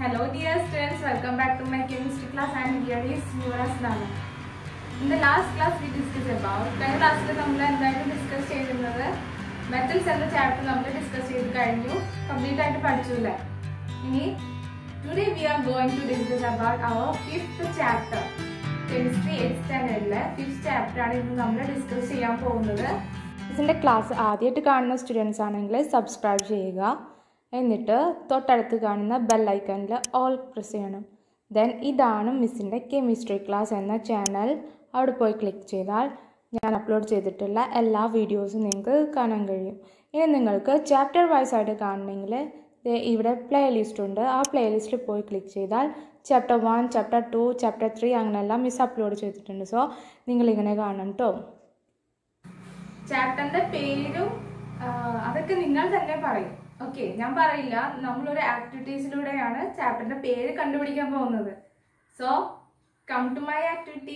Hello dear students, welcome back to my chemistry class. I am here is Yuvraj Nana. In the last class we discussed about കഴിഞ്ഞ ക്ലാസ്സിൽ നമ്മൾ എന്തായാലും discuss ചെയ്തിരുന്നത് metals എന്ന chapter നമ്മൾ discuss ചെയ്ത് കഴിഞ്ഞു കംപ്ലീറ്റ് ആയിട്ട് പഠിച്ചില്ലേ ഇനി today we are going to discuss about our fifth chapter chemistry eight സ്റ്റാൻഡേർഡിലെ ഫിഫ്ത്ത് ചാപ്റ്റർ ആണ് ഇന്ന് നമ്മൾ ഡിസ്കസ് ചെയ്യാൻ പോകുന്നത് ഇതിൻ്റെ ക്ലാസ് ആദ്യമായിട്ട് കാണുന്ന സ്റ്റുഡൻസ് ആണെങ്കിൽ സബ്സ്ക്രൈബ് ചെയ്യുക എന്നിട്ട് തൊട്ടടുത്ത് കാണുന്ന ബെൽ ഐക്കണിൽ ഓൾ പ്രസ് ചെയ്യണം ദെൻ ഇതാണ് മിസ്സിൻ്റെ കെമിസ്ട്രി ക്ലാസ് എന്ന ചാനൽ അവിടെ പോയി ക്ലിക്ക് ചെയ്താൽ ഞാൻ അപ്ലോഡ് ചെയ്തിട്ടുള്ള എല്ലാ വീഡിയോസും നിങ്ങൾക്ക് കാണാൻ കഴിയും ഇനി നിങ്ങൾക്ക് ചാപ്റ്റർ വൈസ് ആയിട്ട് കാണണമെങ്കിൽ ദേ ഇവിടെ പ്ലേ ലിസ്റ്റ് ഉണ്ട് ആ പ്ലേ ലിസ്റ്റിൽ പോയി ക്ലിക്ക് ചെയ്താൽ chapter one chapter two chapter three അങ്ങനെയെല്ലാം മിസ് അപ്ലോഡ് ചെയ്തിട്ടുണ്ട് സോ നിങ്ങളിങ്ങനെ കാണണം കേട്ടോ ചാപ്റ്ററിന്റെ പേരും ആ, അതൊക്കെ നിങ്ങൾ തന്നെ പറയും ഓക്കെ ഞാൻ പറയില്ല നമ്മളൊരു ആക്ടിവിറ്റീസിലൂടെയാണ് ചാപ്റ്ററിന്റെ പേര് കണ്ടുപിടിക്കാൻ പോകുന്നത് so come to my activity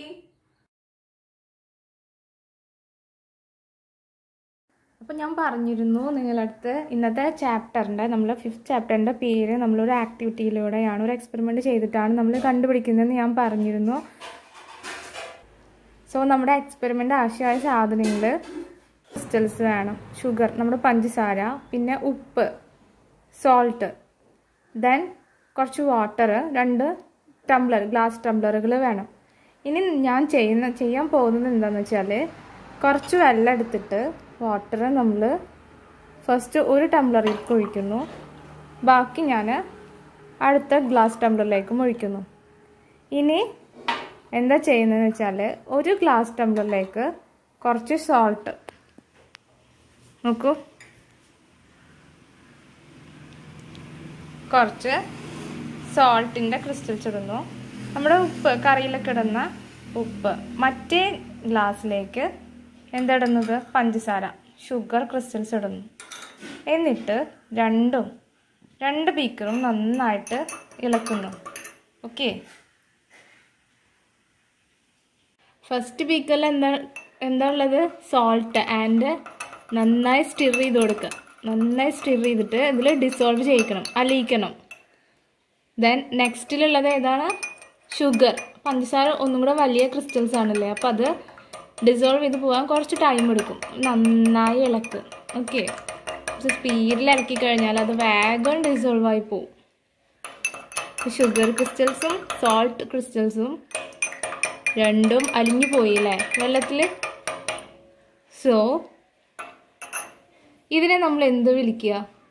അപ്പോൾ ഞാൻ പറഞ്ഞിരുന്നു നിങ്ങളടുത്ത് ഇന്നത്തെ ചാപ്റ്ററിൻ്റെ നമ്മൾ ഫിഫ്ത്ത് ചാപ്റ്ററിൻ്റെ പേര് നമ്മളൊരു ആക്ടിവിറ്റിയിലൂടെയാണ് ഒരു എക്സ്പെരിമെൻറ്റ് ചെയ്തിട്ടാണ് നമ്മൾ കണ്ടുപിടിക്കുന്നതെന്ന് ഞാൻ പറഞ്ഞിരുന്നു സോ നമ്മുടെ എക്സ്പെരിമെൻ്റ് ആവശ്യമായ സാധനങ്ങൾ ക്രിസ്റ്റൽസ് വേണം ഷുഗർ നമ്മുടെ പഞ്ചസാര പിന്നെ ഉപ്പ് സോൾട്ട് ദെൻ കുറച്ച് വാട്ടർ രണ്ട് ടംബ്ലർ ഗ്ലാസ് ടംബ്ലറുകൾ വേണം ഇനി ഞാൻ ചെയ്യുന്ന ചെയ്യാൻ പോകുന്നത് എന്താണെന്ന് വെച്ചാൽ കുറച്ച് വെള്ളം എടുത്തിട്ട് വാട്ടർ നമ്മൾ ഫസ്റ്റ് ഒരു ടംബ്ലറിലേക്ക് ഒഴിക്കുന്നു ബാക്കി ഞാൻ അടുത്ത ഗ്ലാസ് ടംബ്ലറിലേക്കും ഒഴിക്കുന്നു ഇനി എന്താ ചെയ്യുന്നതെന്ന് വെച്ചാൽ ഒരു ഗ്ലാസ് ടംബ്ലറിലേക്ക് കുറച്ച് സോൾട്ട് നോക്കൂ കുറച്ച് സോൾട്ടിൻ്റെ ക്രിസ്റ്റൽസ് ഇടുന്നു നമ്മുടെ ഉപ്പ് കറിയിലൊക്കെ ഇടുന്ന ഉപ്പ് മറ്റേ ഗ്ലാസ്സിലേക്ക് എന്തിടുന്നത് പഞ്ചസാര ഷുഗർ ക്രിസ്റ്റൽസ് ഇടുന്നു എന്നിട്ട് രണ്ടും രണ്ട് ബീക്കറും നന്നായിട്ട് ഇളക്കുന്നു ഓക്കെ ഫസ്റ്റ് ബീക്കറിൽ എന്താ എന്താ ഉള്ളത് സോൾട്ട് ആൻഡ് നന്നായി സ്റ്റിർ ചെയ്ത് കൊടുക്കുക നന്നായി സ്റ്റിർ ചെയ്തിട്ട് ഇതിൽ ഡിസോൾവ് ചെയ്യിക്കണം അലിയിക്കണം ദെൻ നെക്സ്റ്റിലുള്ളത് ഏതാണ് ഷുഗർ പഞ്ചസാര ഒന്നും കൂടെ വലിയ ക്രിസ്റ്റൽസ് ആണല്ലേ അപ്പോൾ അത് ഡിസോൾവ് ചെയ്ത് പോകാൻ കുറച്ച് ടൈം എടുക്കും നന്നായി ഇളക്ക് ഓക്കെ സ്പീഡിൽ ഇളക്കി കഴിഞ്ഞാൽ അത് വേഗം ഡിസോൾവ് ആയി പോവും ഷുഗർ ക്രിസ്റ്റൽസും സോൾട്ട് ക്രിസ്റ്റൽസും രണ്ടും അലിഞ്ഞു പോയില്ലേ വെള്ളത്തിൽ സോ ഇതിനെ നമ്മൾ എന്ത് വിളിക്കുക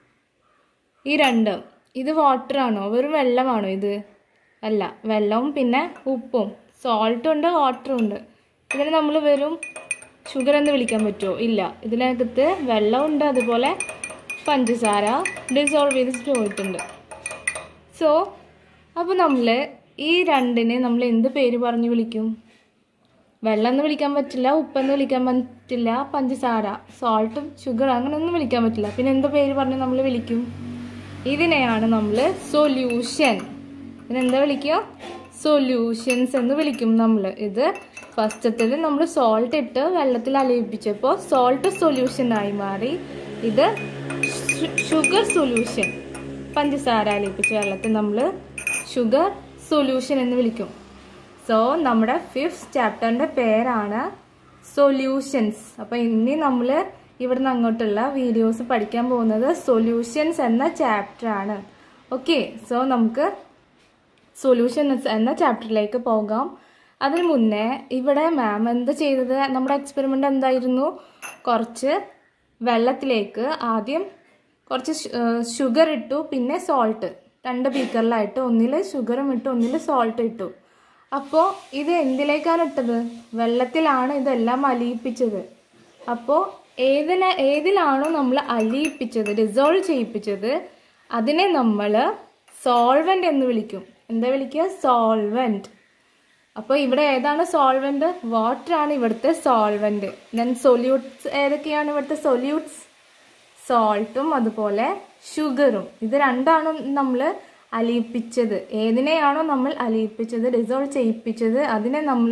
ഈ രണ്ട് ഇത് വാട്ടർ ആണോ വെറും വെള്ളമാണോ ഇത് അല്ല വെള്ളവും പിന്നെ ഉപ്പും സോൾട്ടും ഉണ്ട് വാട്ടറും ഉണ്ട് ഇതിനെ നമ്മൾ വെറും ഷുഗർ എന്ന് വിളിക്കാൻ പറ്റുമോ ഇല്ല ഇതിനകത്ത് വെള്ളമുണ്ട് അതുപോലെ പഞ്ചസാര ഡിസോൾവ് ചെയ്ത് പോയിട്ടുണ്ട് സോ അപ്പോൾ നമ്മൾ ഈ രണ്ടിനെ നമ്മൾ എന്ത് പേര് പറഞ്ഞ് വിളിക്കും വെള്ളം എന്ന് വിളിക്കാൻ പറ്റില്ല ഉപ്പെന്ന് വിളിക്കാൻ പറ്റില്ല പഞ്ചസാര സോൾട്ടും ഷുഗർ അങ്ങനെയൊന്നും വിളിക്കാൻ പറ്റില്ല പിന്നെ എന്ത് പേര് പറഞ്ഞ് നമ്മൾ വിളിക്കും ഇതിനെയാണ് നമ്മൾ സൊല്യൂഷൻ ഇതിനെന്താ വിളിക്കുക സൊല്യൂഷൻസ് എന്ന് വിളിക്കും നമ്മൾ ഇത് ഫസ്റ്റത്തിൽ നമ്മൾ സോൾട്ട് ഇട്ട് വെള്ളത്തിൽ അലിയിപ്പിച്ചപ്പോൾ സോൾട്ട് സൊല്യൂഷനായി മാറി ഇത് ഷുഗർ സൊല്യൂഷൻ പഞ്ചസാര അലിയിപ്പിച്ച വെള്ളത്തിൽ നമ്മൾ ഷുഗർ സൊല്യൂഷൻ എന്ന് വിളിക്കും സോ നമ്മുടെ ഫിഫ്ത്ത് ചാപ്റ്ററിൻ്റെ പേരാണ് സൊല്യൂഷൻസ് അപ്പോൾ ഇനി നമ്മൾ ഇവിടുന്ന് അങ്ങോട്ടുള്ള വീഡിയോസ് പഠിക്കാൻ പോകുന്നത് സൊല്യൂഷൻസ് എന്ന ചാപ്റ്റർ ആണ് ഓക്കെ സോ നമുക്ക് സൊല്യൂഷൻസ് എന്ന ചാപ്റ്ററിലേക്ക് പോകാം അതിന് മുന്നേ ഇവിടെ മാം എന്ത് ചെയ്തത് നമ്മുടെ എക്സ്പെരിമെൻ്റ് എന്തായിരുന്നു കുറച്ച് വെള്ളത്തിലേക്ക് ആദ്യം കുറച്ച് ഷുഗർ ഇട്ടു പിന്നെ സോൾട്ട് രണ്ട് ബീക്കറിലായിട്ട് ഒന്നിൽ ഷുഗറും ഇട്ടു ഒന്നിൽ സോൾട്ട് ഇട്ടു അപ്പോൾ ഇത് എന്തിലേക്കാണ് ഇട്ടത് വെള്ളത്തിലാണ് ഇതെല്ലാം അലിയിപ്പിച്ചത് അപ്പോൾ ഏതിനെ ഏതിലാണോ നമ്മൾ അലിയിപ്പിച്ചത് ഡിസോൾവ് ചെയ്യിപ്പിച്ചത് അതിനെ നമ്മൾ സോൾവെൻ്റ് എന്ന് വിളിക്കും എന്താ വിളിക്കുക സോൾവെൻറ്റ് അപ്പോൾ ഇവിടെ ഏതാണ് സോൾവെന്റ് വാട്ടർ ആണ് ഇവിടുത്തെ സോൾവെന്റ് ദെൻ സൊല്യൂട്ട്സ് ഏതൊക്കെയാണ് ഇവിടുത്തെ സൊല്യൂട്ട്സ് സോൾട്ടും അതുപോലെ ഷുഗറും ഇത് രണ്ടാണ് നമ്മൾ അലിയിപ്പിച്ചത് ഏതിനെയാണോ നമ്മൾ അലിയിപ്പിച്ചത് ഡിസോൾവ് ചെയ്യിപ്പിച്ചത് അതിനെ നമ്മൾ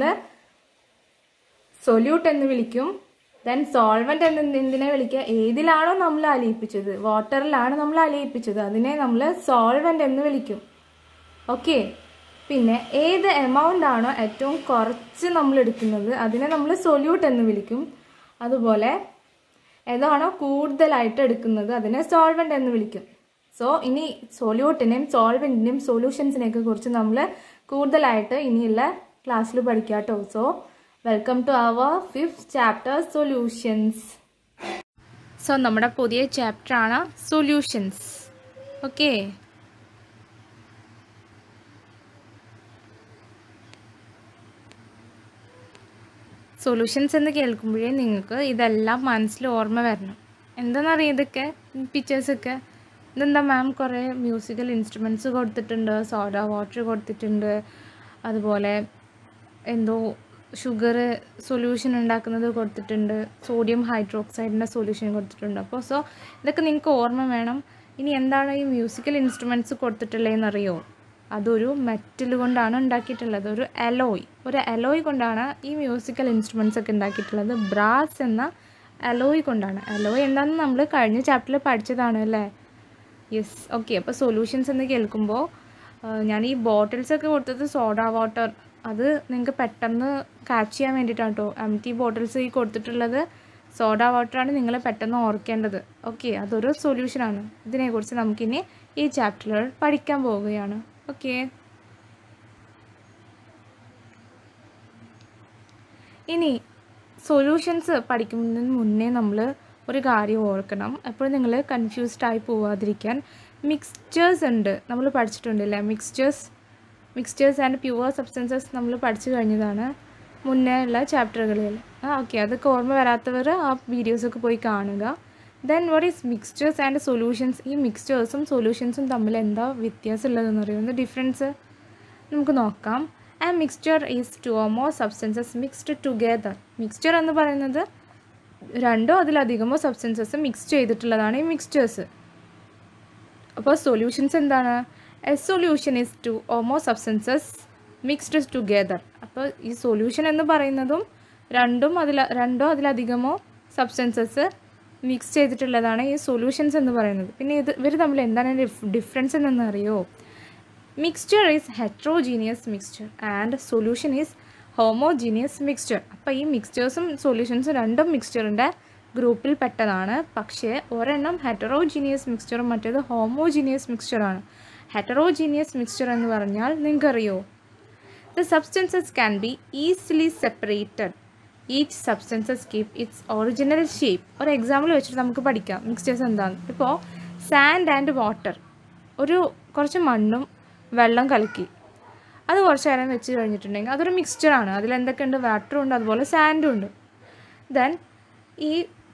സൊല്യൂട്ട് എന്ന് വിളിക്കും ദെൻ സോൾവെന്റ് എന്ന് എന്തിനെ വിളിക്കുക ഏതിലാണോ നമ്മൾ അലിയിപ്പിച്ചത് വാട്ടറിലാണ് നമ്മൾ അലിയിപ്പിച്ചത് അതിനെ നമ്മൾ സോൾവെന്റ് എന്ന് വിളിക്കും ഓക്കെ പിന്നെ ഏത് എമൗണ്ട് ആണോ ഏറ്റവും കുറച്ച് നമ്മൾ എടുക്കുന്നത് അതിനെ നമ്മൾ സൊല്യൂട്ട് എന്ന് വിളിക്കും അതുപോലെ ഏതാണോ കൂടുതലായിട്ട് എടുക്കുന്നത് അതിനെ സോൾവെൻ്റ് എന്ന് വിളിക്കും സോ ഇനി സൊല്യൂട്ടിനെയും സോൾവെൻറ്റിനെയും സൊല്യൂഷൻസിനെയൊക്കെ കുറിച്ച് നമ്മൾ കൂടുതലായിട്ട് ഇനിയുള്ള ക്ലാസ്സിൽ പഠിക്കാം കേട്ടോ so welcome to our fifth chapter solutions so നമ്മുടെ പുതിയ ചാപ്റ്ററാണ് സൊല്യൂഷൻസ് ഓക്കെ സൊല്യൂഷൻസ് എന്ന് കേൾക്കുമ്പോഴേ നിങ്ങൾക്ക് ഇതെല്ലാം മനസ്സിൽ ഓർമ്മ വരണം എന്താണെന്നറിയാം ഇതൊക്കെ പിക്ചേഴ്സൊക്കെ ഇതെന്താ മാം കുറേ മ്യൂസിക്കൽ ഇൻസ്ട്രുമെൻറ്റ്സ് കൊടുത്തിട്ടുണ്ട് സോഡ വാട്ടർ കൊടുത്തിട്ടുണ്ട് അതുപോലെ എന്തോ ഷുഗർ സൊല്യൂഷൻ ഉണ്ടാക്കുന്നത് കൊടുത്തിട്ടുണ്ട് സോഡിയം ഹൈഡ്രോക്സൈഡിൻ്റെ സൊല്യൂഷൻ കൊടുത്തിട്ടുണ്ട് അപ്പോൾ സോ ഇതൊക്കെ നിങ്ങൾക്ക് ഓർമ്മ വേണം ഇനി എന്താണ് ഈ മ്യൂസിക്കൽ ഇൻസ്ട്രുമെൻറ്റ്സ് കൊടുത്തിട്ടുള്ളതെന്നറിയോ അതൊരു മെറ്റൽ കൊണ്ടാണ് ഉണ്ടാക്കിയിട്ടുള്ളത് ഒരു അലോയ് ഒരു അലോയ് കൊണ്ടാണ് ഈ മ്യൂസിക്കൽ ഇൻസ്ട്രുമെൻറ്റ്സ് ഒക്കെ ഉണ്ടാക്കിയിട്ടുള്ളത് ബ്രാസ് എന്ന അലോയ് കൊണ്ടാണ് അലോയ് എന്താണെന്ന് നമ്മൾ കഴിഞ്ഞ ചാപ്റ്ററിൽ പഠിച്ചതാണ് അല്ലേ യെസ് ഓക്കെ അപ്പോൾ സൊല്യൂഷൻസ് എന്ന് കേൾക്കുമ്പോൾ ഞാൻ ഈ ബോട്ടിൽസ് ഒക്കെ കൊടുത്തത് സോഡ വാട്ടർ അത് നിങ്ങൾക്ക് പെട്ടെന്ന് കാച്ച് ചെയ്യാൻ വേണ്ടിയിട്ടാണ് കേട്ടോ എം ടി ബോട്ടിൽസ് ഈ കൊടുത്തിട്ടുള്ളത് സോഡ വാട്ടറാണ് നിങ്ങൾ പെട്ടെന്ന് ഓർക്കേണ്ടത് ഓക്കെ അതൊരു സൊല്യൂഷനാണ് ഇതിനെക്കുറിച്ച് നമുക്കിനി ഈ ചാപ്റ്ററിൽ പഠിക്കാൻ പോവുകയാണ് ഓക്കെ ഇനി സൊല്യൂഷൻസ് പഠിക്കുന്നതിന് മുന്നേ നമ്മൾ ഒരു കാര്യം ഓർക്കണം എപ്പോഴും നിങ്ങൾ കൺഫ്യൂസ്ഡ് ആയി പോവാതിരിക്കാൻ മിക്സ്ചേഴ്സ് ഉണ്ട് നമ്മൾ പഠിച്ചിട്ടുണ്ടല്ലേ mixtures mixtures and pure substances നമ്മൾ പഠിച്ചു കഴിഞ്ഞതാണ് മുന്നേ ഉള്ള ചാപ്റ്ററുകളിൽ ആ ഓക്കെ അതൊക്കെ ഓർമ്മ വരാത്തവർ ആ വീഡിയോസൊക്കെ പോയി കാണുക then what is mixtures and solutions ഈ മിക്സ്ചേഴ്സും സൊല്യൂഷൻസും തമ്മിൽ എന്താ വ്യത്യാസം ഉള്ളതെന്ന് അറിയുന്നത് ഡിഫറൻസ് നമുക്ക് നോക്കാം ആ mixture is two or more substances mixed together mixture എന്ന് പറയുന്നത് രണ്ടോ അതിലധികമോ സബ്സ്റ്റൻസസ് മിക്സ് ചെയ്തിട്ടുള്ളതാണ് ഈ മിക്സ്ചേഴ്സ് അപ്പോൾ സൊല്യൂഷൻസ് എന്താണ് എ സൊല്യൂഷൻ ഈസ് ടു ഓമോ സബ്സ്റ്റൻസസ് മിക്സ്ഡ് ടുഗെദർ അപ്പോൾ ഈ സൊല്യൂഷൻ എന്ന് പറയുന്നതും രണ്ടും അതിൽ രണ്ടോ അതിലധികമോ സബ്സ്റ്റൻസസ് മിക്സ് ചെയ്തിട്ടുള്ളതാണ് ഈ സൊല്യൂഷൻസ് എന്ന് പറയുന്നത് പിന്നെ ഇത് ഇവർ തമ്മിൽ എന്താണ് ഡിഫറൻസ് എന്നൊന്ന് അറിയോ mixture is heterogeneous mixture and solution is homogeneous mixture അപ്പോൾ ഈ മിക്സ്ചേഴ്സും സൊല്യൂഷൻസും രണ്ടും മിക്സ്ചറിൻ്റെ ഗ്രൂപ്പിൽ പെട്ടതാണ് പക്ഷേ ഒരെണ്ണം ഹെറ്ററോജീനിയസ് മിക്സ്ചറും മറ്റേത് ഹോമോജീനിയസ് മിക്സ്ചറാണ് ഹെറ്ററോജീനിയസ് മിക്സ്ചർ എന്ന് പറഞ്ഞാൽ നിങ്ങൾക്കറിയോ the substances can be easily separated each substances keep its original shape ഒരു എക്സാമ്പിൾ വെച്ചിട്ട് നമുക്ക് പഠിക്കാം മിക്സ്ചേഴ്സ് എന്താണ് ഇപ്പോൾ സാൻഡ് ആൻഡ് വാട്ടർ ഒരു കുറച്ച് മണ്ണും വെള്ളം കലക്കി അത് കുറച്ച് നേരം വെച്ച് കഴിഞ്ഞിട്ടുണ്ടെങ്കിൽ അതൊരു മിക്സ്ചറാണ് അതിൽ എന്തൊക്കെയുണ്ട് വാട്ടറും ഉണ്ട് അതുപോലെ സാൻഡും ഉണ്ട് ദെൻ ഈ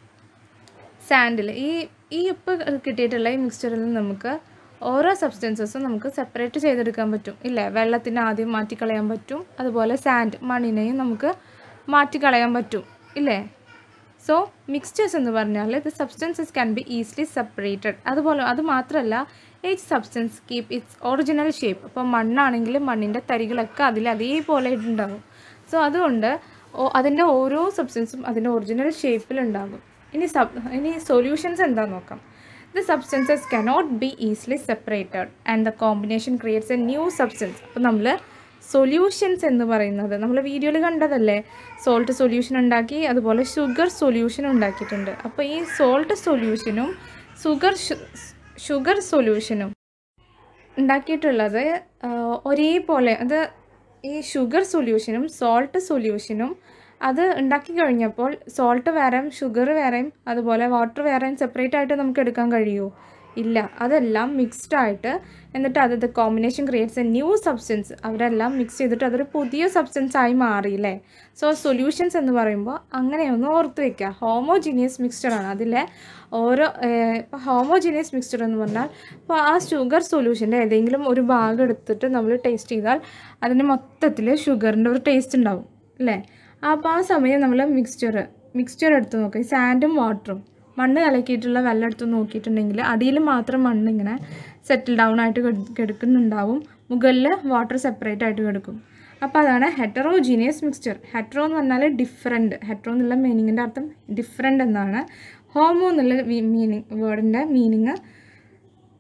സാൻഡിൽ ഈ ഈ ഉപ്പ് കിട്ടിയിട്ടുള്ള ഈ മിക്സ്ചറിൽ നിന്ന് നമുക്ക് ഓരോ സബ്സ്റ്റൻസസും നമുക്ക് സെപ്പറേറ്റ് ചെയ്തെടുക്കാൻ പറ്റും ഇല്ലേ വെള്ളത്തിന് ആദ്യം മാറ്റിക്കളയാൻ പറ്റും അതുപോലെ സാൻഡ് മണ്ണിനെയും നമുക്ക് മാറ്റിക്കളയാൻ പറ്റും ഇല്ലേ സോ മിക്സ്ചേഴ്സ് എന്ന് പറഞ്ഞാൽ the substances can be easily separated അതുപോലെ അത് മാത്രമല്ല each substance keep its original shape അപ്പോൾ മണ്ണാണെങ്കിൽ മണ്ണിൻ്റെ തരികളൊക്കെ അതിൽ അതേപോലെ ഉണ്ടാകും സോ അതുകൊണ്ട് അതിൻ്റെ ഓരോ സബ്സ്റ്റൻസും അതിൻ്റെ ഒറിജിനൽ ഷേപ്പിലുണ്ടാകും ഇനി സബ് ഇനി സൊല്യൂഷൻസ് എന്താണെന്ന് നോക്കാം the substances cannot be easily separated and the combination creates a new substance അപ്പോൾ നമ്മൾ സൊല്യൂഷൻസ് എന്ന് പറയുന്നത് നമ്മൾ വീഡിയോയിൽ കണ്ടതല്ലേ സോൾട്ട് സൊല്യൂഷൻ ഉണ്ടാക്കി അതുപോലെ ഷുഗർ സൊല്യൂഷൻ ഉണ്ടാക്കിയിട്ടുണ്ട് അപ്പോൾ ഈ സോൾട്ട് സൊല്യൂഷനും ഷുഗർ ഷുഗർ സൊല്യൂഷനും ഉണ്ടാക്കിയിട്ടുള്ളത് ഒരേപോലെ അത് ഈ ഷുഗർ സൊല്യൂഷനും സോൾട്ട് സൊല്യൂഷനും അത് ഉണ്ടാക്കി കഴിഞ്ഞപ്പോൾ സോൾട്ട് വേറെയും ഷുഗർ വേറെയും അതുപോലെ വാട്ടർ വേറെയും സെപ്പറേറ്റ് ആയിട്ട് നമുക്ക് എടുക്കാൻ കഴിയുമോ ഇല്ല അതെല്ലാം മിക്സ്ഡ് ആയിട്ട് എന്നിട്ട് അത് the combination creates a new substance അവരെല്ലാം മിക്സ് ചെയ്തിട്ട് അതൊരു പുതിയ സബ്സ്റ്റൻസ് ആയി മാറിയില്ലേ സോ സൊല്യൂഷൻസ് എന്ന് പറയുമ്പോൾ അങ്ങനെയൊന്ന് ഓർത്ത് വെക്കുക ഹോമോജീനിയസ് മിക്സ്ചറാണ് അതിലെ ഓരോ ഇപ്പോൾ ഹോമോജീനിയസ് മിക്സ്ചർ എന്ന് പറഞ്ഞാൽ ഇപ്പോൾ ആ ഷുഗർ സൊല്യൂഷൻ്റെ ഏതെങ്കിലും ഒരു ഭാഗം എടുത്തിട്ട് നമ്മൾ ടേസ്റ്റ് ചെയ്താൽ അതിന് മൊത്തത്തിൽ ഷുഗറിൻ്റെ ഒരു ടേസ്റ്റ് ഉണ്ടാവും അല്ലേ അപ്പോൾ ആ സമയം നമ്മൾ മിക്സ്ചർ മിക്സ്ചർ എടുത്ത് നോക്കുക ഈ സാൻഡും വാട്ടറും മണ്ണ് കലക്കിയിട്ടുള്ള വെള്ളം എടുത്ത് നോക്കിയിട്ടുണ്ടെങ്കിൽ അടിയിൽ മാത്രം മണ്ണ് ഇങ്ങനെ സെറ്റിൽ ഡൗൺ ആയിട്ട് കിടക്കുന്നുണ്ടാവും മുകളിൽ വാട്ടർ സെപ്പറേറ്റ് ആയിട്ട് കിടക്കും അപ്പോൾ അതാണ് ഹെറ്ററോജീനിയസ് മിക്സ്ചർ ഹെറ്ററോ എന്ന് പറഞ്ഞാൽ ഡിഫറെൻറ്റ് ഹെറ്ററോ എന്നുള്ള മീനിങ്ങിൻ്റെ അർത്ഥം ഡിഫറെൻ്റ് എന്നാണ് ഹോമോ എന്നുള്ള മീനിങ് വേർഡിൻ്റെ മീനിങ്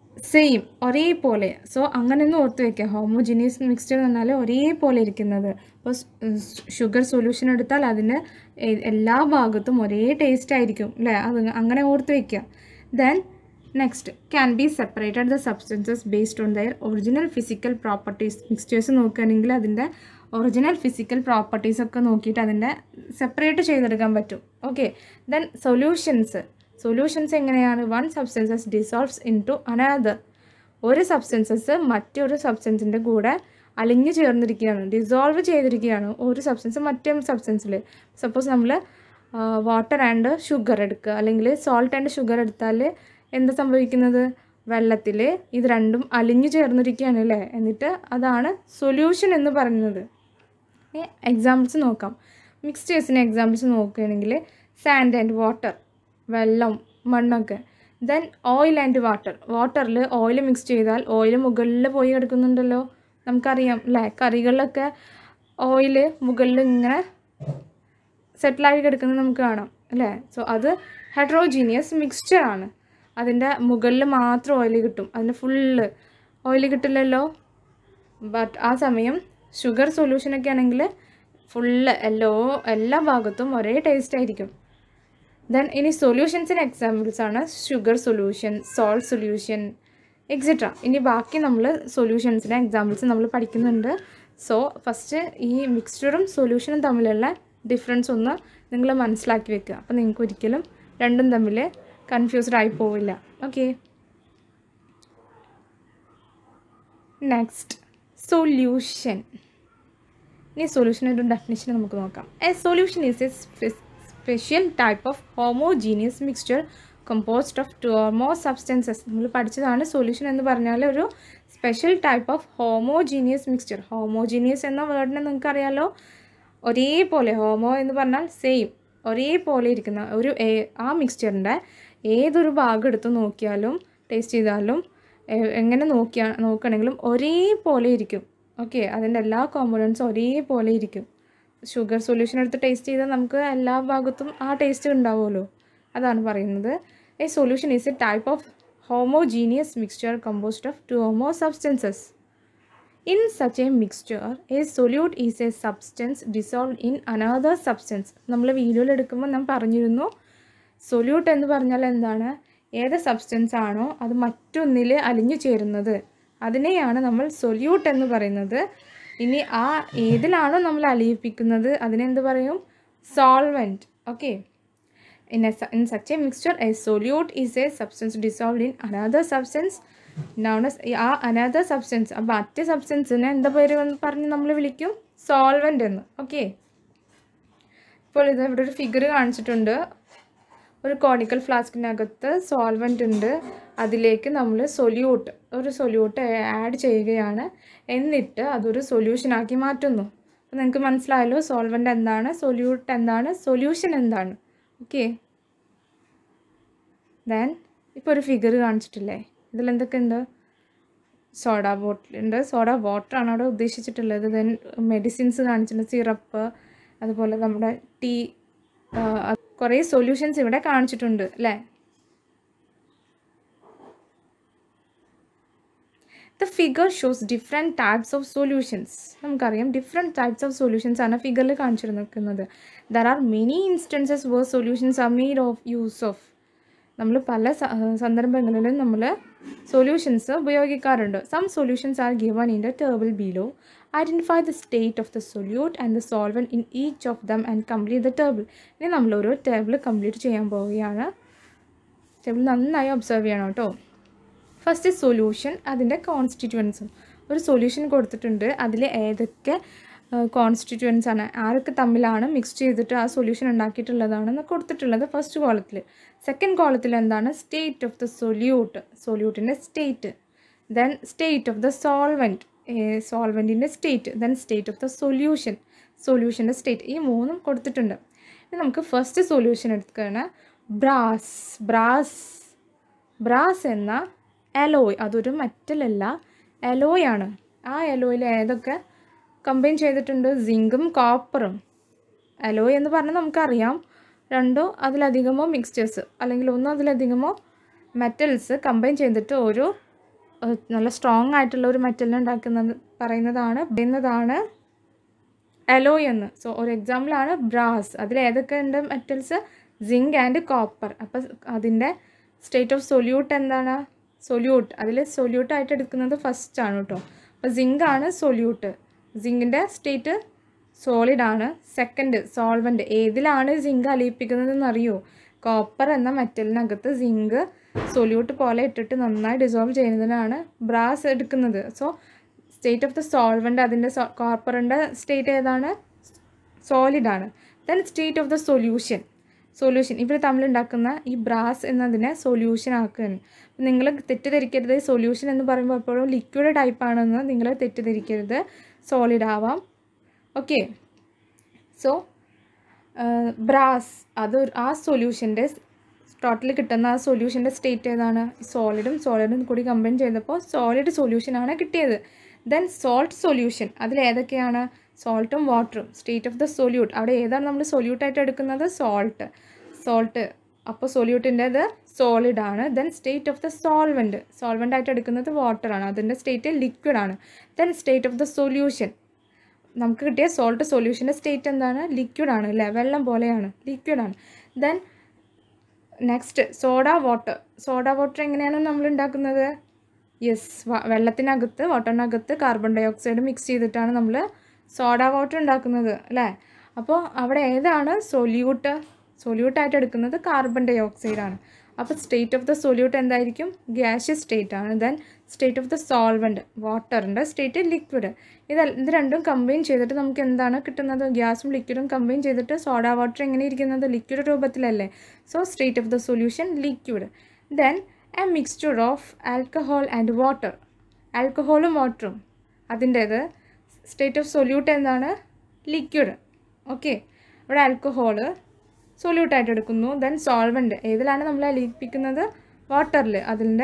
സെയിം ഒരേപോലെ സോ അങ്ങനെ ഒന്ന് ഓർത്ത് വെക്കുക ഹോമോജിനിയസ് മിക്സ്ചർ എന്ന് പറഞ്ഞാൽ ഒരേപോലെ ഇരിക്കുന്നത് ഇപ്പോൾ ഷുഗർ സൊല്യൂഷൻ എടുത്താൽ അതിന് എ- എല്ലാ ഭാഗത്തും ഒരേ ടേസ്റ്റ് ആയിരിക്കും അല്ലേ അത് അങ്ങനെ ഓർത്ത് വെക്കുക then next can be separated the substances based on their original physical properties mixtures നോക്കുകയാണെങ്കിൽ അതിൻ്റെ ഒറിജിനൽ ഫിസിക്കൽ പ്രോപ്പർട്ടീസ് ഒക്കെ നോക്കിയിട്ട് അതിൻ്റെ സെപ്പറേറ്റ് ചെയ്തെടുക്കാൻ പറ്റും ഓക്കെ ദെൻ സൊല്യൂഷൻസ് സൊല്യൂഷൻസ് എങ്ങനെയാണ് one substances dissolves in to another ഒരു സബ്സ്റ്റൻസസ് മറ്റൊരു സബ്സ്റ്റൻസിൻ്റെ കൂടെ അലിഞ്ഞു ചേർന്നിരിക്കുകയാണ് ഡിസോൾവ് ചെയ്തിരിക്കുകയാണ് ഒരു സബ്സ്റ്റൻസ് മറ്റേ സബ്സ്റ്റൻസിൽ സപ്പോസ് നമ്മൾ വാട്ടർ ആൻഡ് ഷുഗർ എടുക്കുക അല്ലെങ്കിൽ സോൾട്ട് ആൻഡ് ഷുഗർ എടുത്താൽ എന്താ സംഭവിക്കുന്നത് വെള്ളത്തിൽ ഇത് രണ്ടും അലിഞ്ഞു ചേർന്നിരിക്കുകയാണ് അല്ലേ എന്നിട്ട് അതാണ് സൊല്യൂഷൻ എന്ന് പറയുന്നത് എക്സാമ്പിൾസ് നോക്കാം മിക്സ്ചേഴ്സിന് എക്സാമ്പിൾസ് നോക്കുകയാണെങ്കിൽ സാൻഡ് ആൻഡ് വാട്ടർ വെള്ളം മണ്ണൊക്കെ ദെൻ ഓയിൽ ആൻഡ് വാട്ടർ വാട്ടറിൽ ഓയിൽ മിക്സ് ചെയ്താൽ ഓയിൽ മുകളിൽ പോയി കിടക്കുന്നുണ്ടല്ലോ നമുക്കറിയാം അല്ലേ കറികളിലൊക്കെ ഓയിൽ മുകളിൽ ഇങ്ങനെ സെറ്റിലായി കിടക്കുന്നത് നമുക്ക് കാണാം അല്ലേ സോ അത് ഹെഡ്രോജീനിയസ് മിക്സ്ചർ ആണ് അതിൻ്റെ മുകളിൽ മാത്രം ഓയിൽ കിട്ടും അതിന് ഫുള്ള് ഓയിൽ കിട്ടില്ലല്ലോ ബട്ട് ആ സമയം ഷുഗർ സൊല്യൂഷനൊക്കെ ആണെങ്കിൽ ഫുള്ള് എല്ലോ എല്ലാ ഭാഗത്തും ഒരേ ടേസ്റ്റ് ആയിരിക്കും ദെൻ ഇനി സൊല്യൂഷൻസിന് എക്സാമ്പിൾസ് ആണ് sugar solution salt solution etcetera ഇനി ബാക്കി നമ്മൾ സൊല്യൂഷൻസിന് എക്സാമ്പിൾസ് നമ്മൾ പഠിക്കുന്നുണ്ട് സോ ഫസ്റ്റ് ഈ മിക്സ്ചറും സൊല്യൂഷനും തമ്മിലുള്ള ഡിഫറൻസ് ഒന്ന് നിങ്ങൾ മനസ്സിലാക്കി വെക്കുക അപ്പോൾ നിങ്ങൾക്ക് ഒരിക്കലും രണ്ടും തമ്മിൽ കൺഫ്യൂസ്ഡ് ആയി പോവില്ല ഓക്കെ നെക്സ്റ്റ് സൊല്യൂഷൻ ഇനി സൊല്യൂഷൻ്റെ ഒരു ഡെഫിനേഷൻ നമുക്ക് നോക്കാം a solution is a special type of homogeneous mixture composed of two or more substances നമ്മൾ പഠിച്ചതാണ് സൊല്യൂഷൻ എന്ന് പറഞ്ഞാൽ ഒരു special type of homogeneous mixture homogeneous എന്ന വേർഡിനെ നിങ്ങൾക്ക് അറിയാലോ ഒരേപോലെ ഹോമോ എന്ന് പറഞ്ഞാൽ സെയിം ഒരേപോലെ ഇരിക്കുന്ന ഒരു ഏ- ആ മിക്സ്ചറിൻ്റെ ഏതൊരു ഭാഗം എടുത്ത് നോക്കിയാലും ടേസ്റ്റ് ചെയ്താലും എ- എങ്ങനെ നോക്കിയാ നോക്കുകയാണെങ്കിലും ഒരേപോലെ ഇരിക്കും ഓക്കെ അതിൻ്റെ എല്ലാ കോമ്പണൻസും ഒരേപോലെ ഇരിക്കും ഷുഗർ സൊല്യൂഷൻ എടുത്ത് ടേസ്റ്റ് ചെയ്താൽ നമുക്ക് എല്ലാ ഭാഗത്തും ആ ടേസ്റ്റ് ഉണ്ടാവുമല്ലോ അതാണ് പറയുന്നത് a solution is a type of homogeneous mixture composed of two homo substances in such a mixture a solute is a substance dissolve in another substance നമ്മൾ വീഡിയോയിൽ എടുക്കുമ്പോൾ ഞാൻ പറഞ്ഞിരുന്നു സൊല്യൂട്ട് എന്ന് പറഞ്ഞാൽ എന്താണ് ഏത് സബ്സ്റ്റൻസ് ആണോ അത് മറ്റൊന്നിൽ അലിഞ്ഞു ചേരുന്നത് അതിനെയാണ് നമ്മൾ സൊല്യൂട്ട് എന്ന് പറയുന്നത് ഇനി ആ ഏതിലാണോ നമ്മൾ അലിയിപ്പിക്കുന്നത് അതിനെന്ത് പറയും solvent okay In, a, su- in such a mixture, a solute is a substance dissolved in another substance known as ആ അനദർ സബ്സ്റ്റൻസ് അപ്പോൾ മറ്റേ സബ്സ്റ്റൻസിനെ എന്താ പേര് എന്ന് പറഞ്ഞ് നമ്മൾ വിളിക്കും സോൾവെൻ്റ് എന്ന് ഓക്കെ ഇപ്പോൾ ഇത് ഇവിടെ ഒരു ഫിഗർ കാണിച്ചിട്ടുണ്ട് ഒരു കോണിക്കൽ ഫ്ലാസ്കിനകത്ത് സോൾവെൻ്റ് ഉണ്ട് അതിലേക്ക് നമ്മൾ സൊല്യൂട്ട് ഒരു സൊല്യൂട്ട് ആഡ് ചെയ്യുകയാണ് എന്നിട്ട് അതൊരു സൊല്യൂഷനാക്കി മാറ്റുന്നു അപ്പോൾ നിങ്ങൾക്ക് മനസ്സിലായല്ലോ സോൾവെൻ്റ് എന്താണ് സൊല്യൂട്ട് എന്താണ് സൊല്യൂഷൻ എന്താണ് ഓക്കെ ദെൻ ഇപ്പോൾ ഒരു ഫിഗർ കാണിച്ചിട്ടില്ലേ ഇതിൽ എന്തൊക്കെയുണ്ട് സോഡ ബോട്ടിലുണ്ട് സോഡ വാട്ടറാണ് അവിടെ ഉദ്ദേശിച്ചിട്ടുള്ളത് ദെൻ മെഡിസിൻസ് കാണിച്ചിട്ടുണ്ട് സിറപ്പ് അതുപോലെ നമ്മുടെ ടീ കുറേ സൊല്യൂഷൻസ് ഇവിടെ കാണിച്ചിട്ടുണ്ട് അല്ലേ the figure shows different types of solutions നമുക്കറിയാം ഡിഫറെൻറ്റ് ടൈപ്സ് ഓഫ് സൊല്യൂഷൻസ് ആണ് ഫിഗറിൽ കാണിച്ചിരുന്നത് there are many instances where solutions are made of use of നമ്മൾ പല സ- സന്ദർഭങ്ങളിലും നമ്മൾ സൊല്യൂഷൻസ് ഉപയോഗിക്കാറുണ്ട് some solutions are given in the table below identify the state of the solute and the solvent in each of them and complete the table ഇനി നമ്മളൊരു table complete ചെയ്യാൻ പോവുകയാണ് ടേബിൾ നന്നായി ഒബ്സർവ് ചെയ്യണം കേട്ടോ ഫസ്റ്റ് സൊല്യൂഷൻ അതിൻ്റെ കോൺസ്റ്റിറ്റ്യുവൻസും ഒരു solution കൊടുത്തിട്ടുണ്ട് അതിൽ ഏതൊക്കെ കോൺസ്റ്റിറ്റ്യുവൻസ് ആണ് ആരൊക്കെ തമ്മിലാണ് മിക്സ് ചെയ്തിട്ട് ആ സൊല്യൂഷൻ ഉണ്ടാക്കിയിട്ടുള്ളതാണെന്ന് കൊടുത്തിട്ടുള്ളത് ഫസ്റ്റ് കോളത്തിൽ സെക്കൻഡ് കോളത്തിൽ എന്താണ് സ്റ്റേറ്റ് ഓഫ് ദ സൊല്യൂട്ട് സൊല്യൂട്ടിൻ്റെ state then state of the solvent സോൾവെൻറ്റിൻ്റെ state then state of the solution സൊല്യൂഷൻ്റെ സ്റ്റേറ്റ് ഈ മൂന്നും കൊടുത്തിട്ടുണ്ട് ഇനി നമുക്ക് ഫസ്റ്റ് സൊല്യൂഷൻ എടുക്കുകയാണ് ബ്രാസ് ബ്രാസ് ബ്രാസ് എന്ന എലോയ് അതൊരു മെറ്റലല്ല എലോയ് ആണ് ആ എലോയിൽ ഏതൊക്കെ കമ്പൈൻ ചെയ്തിട്ടുണ്ട് സിങ്കും കോപ്പറും അലോയ് എന്ന് പറഞ്ഞാൽ നമുക്കറിയാം രണ്ടോ അതിലധികമോ മിക്സ്ചേഴ്സ് അല്ലെങ്കിൽ ഒന്നോ അതിലധികമോ മെറ്റൽസ് കമ്പൈൻ ചെയ്തിട്ട് ഒരു ഏഹ്, നല്ല സ്ട്രോങ് ആയിട്ടുള്ള ഒരു മെറ്റലിനെ ഉണ്ടാക്കുന്നത് പറയുന്നതാണ് പറയുന്നതാണ് അലോയ് എന്ന് സോ ഒരു എക്സാമ്പിളാണ് ബ്രാസ് അതിൽ ഏതൊക്കെ ഉണ്ട് മെറ്റൽസ് സിങ്ക് ആൻഡ് കോപ്പർ അപ്പോൾ അതിൻ്റെ സ്റ്റേറ്റ് ഓഫ് സൊല്യൂട്ട് എന്താണ് സൊല്യൂട്ട് അതിൽ സൊല്യൂട്ട് ആയിട്ട് എടുക്കുന്നത് ഫസ്റ്റ് ആണ് കേട്ടോ അപ്പോൾ സിങ്ക് ആണ് സൊല്യൂട്ട് സിങ്കിൻ്റെ സ്റ്റേറ്റ് സോളിഡ് ആണ് സെക്കൻഡ് സോൾവെൻറ്റ് ഏതിലാണ് സിങ്ക് അലിയിപ്പിക്കുന്നതെന്ന് അറിയോ കോപ്പർ എന്ന മെറ്റലിനകത്ത് സിങ്ക് സൊല്യൂട്ട് പോലെ ഇട്ടിട്ട് നന്നായി ഡിസോൾവ് ചെയ്യുന്നതിനാണ് ബ്രാസ് എടുക്കുന്നത് so state of the solvent അതിൻ്റെ കോപ്പറിൻ്റെ സ്റ്റേറ്റ് ഏതാണ് സോളിഡ് ആണ് then state of the solution solution ഇവർ തമ്മിലുണ്ടാക്കുന്ന ഈ ബ്രാസ് എന്നതിനെ സൊല്യൂഷൻ ആക്കുകയാണ് നിങ്ങൾ തെറ്റിദ്ധരിക്കരുത് സൊല്യൂഷൻ എന്ന് പറയുമ്പോൾ എപ്പോഴും ലിക്വിഡ് ടൈപ്പ് ആണെന്ന് നിങ്ങൾ തെറ്റിദ്ധരിക്കരുത് സോളിഡ് ആവാം ഓക്കെ സോ ബ്രാസ് അത് ഒരു- ആ സൊല്യൂഷൻ്റെ ടോട്ടൽ കിട്ടുന്ന ആ സൊല്യൂഷൻ്റെ സ്റ്റേറ്റ് ഏതാണ് സോളിഡും സോളിഡും കൂടി കമ്പൈൻ ചെയ്തപ്പോൾ സോളിഡ് സൊല്യൂഷനാണ് കിട്ടിയത് ദെൻ സോൾട്ട് സൊല്യൂഷൻ അതിൽ ഏതൊക്കെയാണ് സോൾട്ടും വാട്ടറും സ്റ്റേറ്റ് ഓഫ് ദ സൊല്യൂട്ട് അവിടെ ഏതാണ് നമ്മൾ സൊല്യൂട്ടായിട്ട് എടുക്കുന്നത് സോൾട്ട് സോൾട്ട് അപ്പോൾ സൊല്യൂട്ടിൻ്റെത് സോളിഡ് ആണ് then state of the solvent solvent ആയിട്ട് എടുക്കുന്നത് വാട്ടർ ആണ് അതിൻ്റെ സ്റ്റേറ്റ് ലിക്വിഡ് ആണ് then state of the solution നമുക്ക് കിട്ടിയ സോൾട്ട് സൊല്യൂഷൻ്റെ സ്റ്റേറ്റ് എന്താണ് ലിക്വിഡ് ആണ് അല്ലേ വെള്ളം പോലെയാണ് ലിക്വിഡ് ആണ് then next soda water soda water എങ്ങനെയാണ് നമ്മൾ ഉണ്ടാക്കുന്നത് യെസ് വെള്ളത്തിനകത്ത് വാട്ടറിനകത്ത് കാർബൺ ഡൈ ഓക്സൈഡ് മിക്സ് ചെയ്തിട്ടാണ് നമ്മൾ സോഡ വാട്ടർ ഉണ്ടാക്കുന്നത് അല്ലേ അപ്പോൾ അവിടെ ഏതാണ് സൊല്യൂട്ട് സൊല്യൂട്ടായിട്ട് എടുക്കുന്നത് കാർബൺ ഡൈ ഓക്സൈഡ് ആണ് അപ്പോൾ സ്റ്റേറ്റ് ഓഫ് ദ സൊല്യൂട്ട് എന്തായിരിക്കും ഗ്യാഷ്യസ് സ്റ്റേറ്റ് ആണ് then state of the solvent വാട്ടറിൻ്റെ സ്റ്റേറ്റ് ലിക്വിഡ് ഇത് ഇത് രണ്ടും കമ്പൈൻ ചെയ്തിട്ട് നമുക്ക് എന്താണ് കിട്ടുന്നത് ഗ്യാസും ലിക്വിഡും കമ്പൈൻ ചെയ്തിട്ട് സോഡ വാട്ടർ എങ്ങനെ ഇരിക്കുന്നത് ലിക്വിഡ് രൂപത്തിലല്ലേ so state of the solution liquid then a mixture of alcohol and water ആൽക്കഹോളും വാട്ടറും അതിൻ്റേത് സ്റ്റേറ്റ് ഓഫ് സൊല്യൂട്ട് എന്താണ് ലിക്വിഡ് ഓക്കെ ഇവിടെ ആൽക്കഹോള് സൊല്യൂട്ടായിട്ട് എടുക്കുന്നു ദെൻ സോൾവെൻറ്റ് ഏതിലാണ് നമ്മൾ അലിയിപ്പിക്കുന്നത് വാട്ടറിൽ അതിൻ്റെ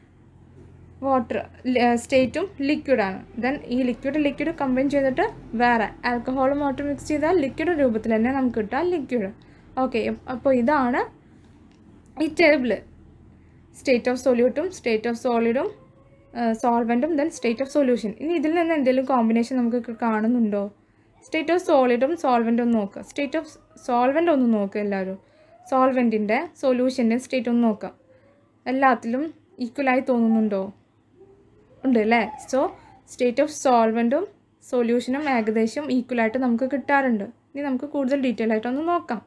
വാട്ടർ സ്റ്റേറ്റും ലിക്വിഡാണ് ദെൻ ഈ ലിക്വിഡ് ലിക്വിഡ് കമ്പൈൻ ചെയ്തിട്ട് വേറെ ആൽക്കഹോളും വാട്ടർ മിക്സ് ചെയ്താൽ ലിക്വിഡ് രൂപത്തിൽ തന്നെ നമുക്ക് കിട്ടാം ലിക്വിഡ് ഓക്കെ അപ്പോൾ ഇതാണ് ഈ ടേബിൾ സ്റ്റേറ്റ് ഓഫ് സൊല്യൂട്ടും സ്റ്റേറ്റ് ഓഫ് സോളിഡും സോൾവെൻറ്റും ദെൻ സ്റ്റേറ്റ് ഓഫ് സൊല്യൂഷൻ ഇനി ഇതിൽ നിന്ന് എന്തെങ്കിലും കോമ്പിനേഷൻ നമുക്ക് കാണുന്നുണ്ടോ സ്റ്റേറ്റ് ഓഫ് സോളിഡും സോൾവെൻറ്റും ഒന്ന് നോക്കുക സ്റ്റേറ്റ് ഓഫ് സോൾവെൻ്റ് ഒന്ന് നോക്കുക എല്ലാവരും സോൾവെൻറ്റിൻ്റെ സൊല്യൂഷൻ്റെ സ്റ്റേറ്റ് ഒന്ന് നോക്കാം എല്ലാത്തിലും ഈക്വലായി തോന്നുന്നുണ്ടോ ഉണ്ട് അല്ലേ സോ സ്റ്റേറ്റ് ഓഫ് സോൾവെൻറ്റും സൊല്യൂഷനും ഏകദേശം ഈക്വലായിട്ട് നമുക്ക് കിട്ടാറുണ്ട് ഇനി നമുക്ക് കൂടുതൽ ഡീറ്റെയിൽ ആയിട്ടൊന്ന് നോക്കാം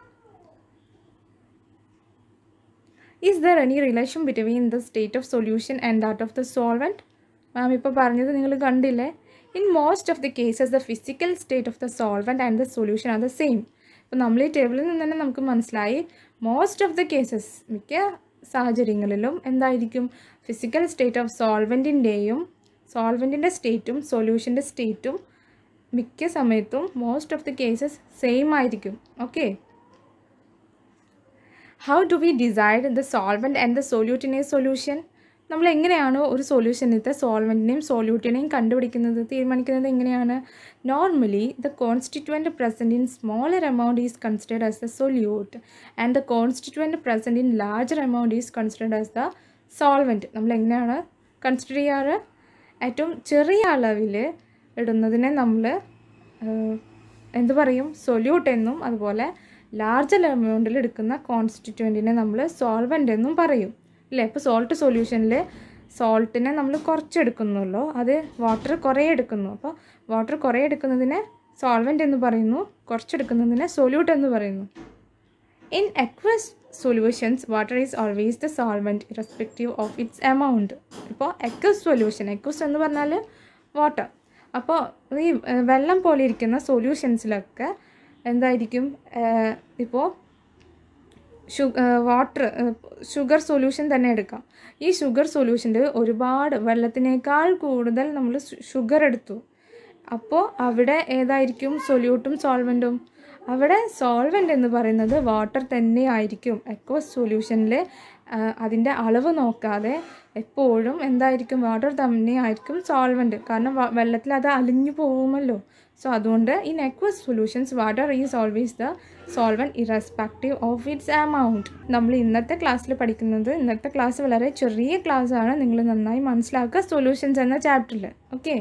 is there any relation between the state of solution and that of the solvent ma'am ഇപ്പോൾ പറഞ്ഞത് നിങ്ങൾ കണ്ടില്ലേ in most of the cases the physical state of the solvent and the solution are the same ഇപ്പോൾ നമ്മൾ ഈ ടേബിളിൽ നിന്ന് തന്നെ നമുക്ക് മനസ്സിലായി മോസ്റ്റ് ഓഫ് ദ കേസസ് മിക്ക സാഹചര്യങ്ങളിലും എന്തായിരിക്കും ഫിസിക്കൽ സ്റ്റേറ്റ് ഓഫ് സോൾവെൻറ്റിൻ്റെയും സോൾവെൻറ്റിൻ്റെ സ്റ്റേറ്റും സൊല്യൂഷൻ്റെ സ്റ്റേറ്റും മിക്ക സമയത്തും most of the cases same ആയിരിക്കും okay how do we decide the solvent and the solute in a solution നമ്മൾ എങ്ങനെയാണോ ഒരു സൊല്യൂഷനത്തെ സോൾവെൻറ്റിനെയും സൊല്യൂട്ടിനെയും കണ്ടുപിടിക്കുന്നത് തീരുമാനിക്കുന്നത് എങ്ങനെയാണ് normally the constituent present in smaller amount is considered as the solute and the constituent present in larger amount is considered as the solvent നമ്മൾ എങ്ങനെയാണ് കൺസിഡർ ചെയ്യാറ് ഏറ്റവും ചെറിയ അളവിൽ ഇടുന്നതിനെ നമ്മൾ എന്ത് പറയും സൊല്യൂട്ട് എന്നും അതുപോലെ ലാർജർ എമൗണ്ടിൽ എടുക്കുന്ന കോൺസ്റ്റിറ്റ്യുവൻറ്റിനെ നമ്മൾ സോൾവെൻ്റ് എന്നും പറയും അല്ലേ ഇപ്പോൾ സോൾട്ട് സൊല്യൂഷനിൽ സോൾട്ടിനെ നമ്മൾ കുറച്ച് എടുക്കുന്നുള്ളൂ അത് വാട്ടർ കുറേ എടുക്കുന്നു അപ്പോൾ വാട്ടർ കുറേ എടുക്കുന്നതിനെ സോൾവെൻ്റ് എന്ന് പറയുന്നു കുറച്ചെടുക്കുന്നതിനെ സൊല്യൂട്ട് എന്ന് പറയുന്നു in aqueous solutions water is always the solvent irrespective of its amount ഇപ്പോൾ എക്വസ് സൊല്യൂഷൻ എക്വസ് എന്ന് പറഞ്ഞാൽ വാട്ടർ അപ്പോൾ ഈ ഏഹ്, വെള്ളം പോലെ ഇരിക്കുന്ന സൊല്യൂഷൻസിലൊക്കെ എന്തായിരിക്കും ഏഹ്, ഇപ്പോൾ ഷു വാട്ടർ ഷുഗർ സൊല്യൂഷൻ തന്നെ എടുക്കാം ഈ ഷുഗർ സൊല്യൂഷൻ്റെ ഒരുപാട് വെള്ളത്തിനേക്കാൾ കൂടുതൽ നമ്മൾ ഷുഗർ എടുത്തു അപ്പോൾ അവിടെ ഏതായിരിക്കും സൊല്യൂട്ടും സോൾവെൻറ്റും അവിടെ സോൾവെൻ്റ് എന്ന് പറയുന്നത് വാട്ടർ തന്നെ ആയിരിക്കും എക്വസ് സൊല്യൂഷനിൽ അതിൻ്റെ അളവ് നോക്കാതെ എപ്പോഴും എന്തായിരിക്കും വാട്ടർ തന്നെയായിരിക്കും സോൾവെൻറ്റ് കാരണം വ- വെള്ളത്തിൽ അത് അലിഞ്ഞു പോകുമല്ലോ സോ അതുകൊണ്ട് in aqueous solutions water is always the solvent irrespective of its amount നമ്മൾ ഇന്നത്തെ ക്ലാസ്സിൽ പഠിക്കുന്നത് ഇന്നത്തെ ക്ലാസ് വളരെ ചെറിയ ക്ലാസ് ആണ് നിങ്ങൾ നന്നായി മനസ്സിലാക്കുക സൊല്യൂഷൻസ് എന്ന ചാപ്റ്ററിൽ ഓക്കെ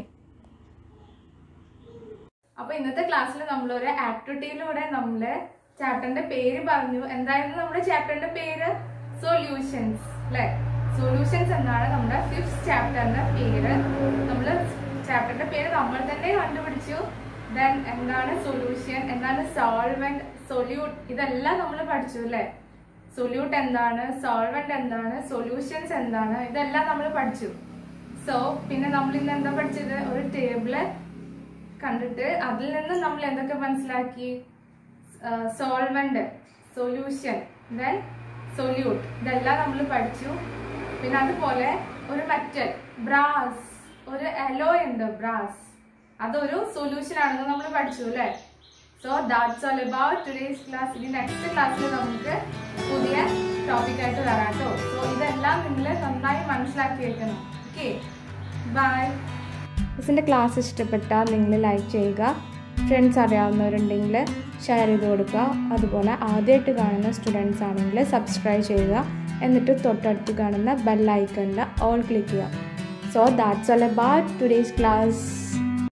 അപ്പോൾ ഇന്നത്തെ ക്ലാസ്സിൽ നമ്മളൊരു ആക്ടിവിറ്റിയിലൂടെ നമ്മൾ ചാപ്റ്ററിന്റെ പേര് പറഞ്ഞു എന്തായിരുന്നു നമ്മുടെ ചാപ്റ്ററിന്റെ പേര് സൊല്യൂഷൻസ് അല്ലെ സൊല്യൂഷൻസ് എന്നാണ് നമ്മുടെ ഫിഫ്ത് ചാപ്റ്ററിന്റെ പേര് നമ്മൾ ചാപ്റ്ററിന്റെ പേര് നമ്മൾ തന്നെ കണ്ടുപിടിച്ചു ദെൻ എന്താണ് സൊല്യൂഷൻ എന്താണ് സോൾവെന്റ് സൊല്യൂട്ട് ഇതെല്ലാം നമ്മൾ പഠിച്ചു അല്ലേ സൊല്യൂട്ട് എന്താണ് സോൾവെന്റ് എന്താണ് സൊല്യൂഷൻസ് എന്താണ് ഇതെല്ലാം നമ്മൾ പഠിച്ചു സോ പിന്നെ നമ്മൾ ഇന്ന് എന്താ പഠിച്ചത് ഒരു ടേബിള് കണ്ടിട്ട് അതിൽ നിന്ന് നമ്മൾ എന്തൊക്കെ മനസ്സിലാക്കി സോൾവെന്റ് സൊല്യൂഷൻ ദെൻ സൊല്യൂട്ട് ഇതെല്ലാം നമ്മൾ പഠിച്ചു പിന്നെ അതുപോലെ ഒരു മെറ്റൽ ബ്രാസ് ഒരു എലോ ഉണ്ട് ബ്രാസ് അതൊരു സൊല്യൂഷൻ ആണെന്ന് നമ്മൾ പഠിച്ചു അല്ലേ so that's all about today's class ഇനി നെക്സ്റ്റ് ക്ലാസ്സിൽ നമുക്ക് പുതിയ ടോപ്പിക് ആയിട്ട് വരാം കേട്ടോ സോ ഇതെല്ലാം നിങ്ങൾ നന്നായി മനസ്സിലാക്കി വെക്കണം ഓക്കെ ബൈ മിസ്സിൻ്റെ ക്ലാസ് ഇഷ്ടപ്പെട്ടാൽ നിങ്ങൾ ലൈക്ക് ചെയ്യുക ഫ്രണ്ട്സ് അറിയാവുന്നവരുണ്ടെങ്കിൽ ഷെയർ ചെയ്ത് കൊടുക്കുക അതുപോലെ ആദ്യമായിട്ട് കാണുന്ന സ്റ്റുഡൻസ് ആണെങ്കിൽ സബ്സ്ക്രൈബ് ചെയ്യുക എന്നിട്ട് തൊട്ടടുത്ത് കാണുന്ന ബെൽ ഐക്കണിൽ ഓൾ ക്ലിക്ക് ചെയ്യുക so that's all about today's class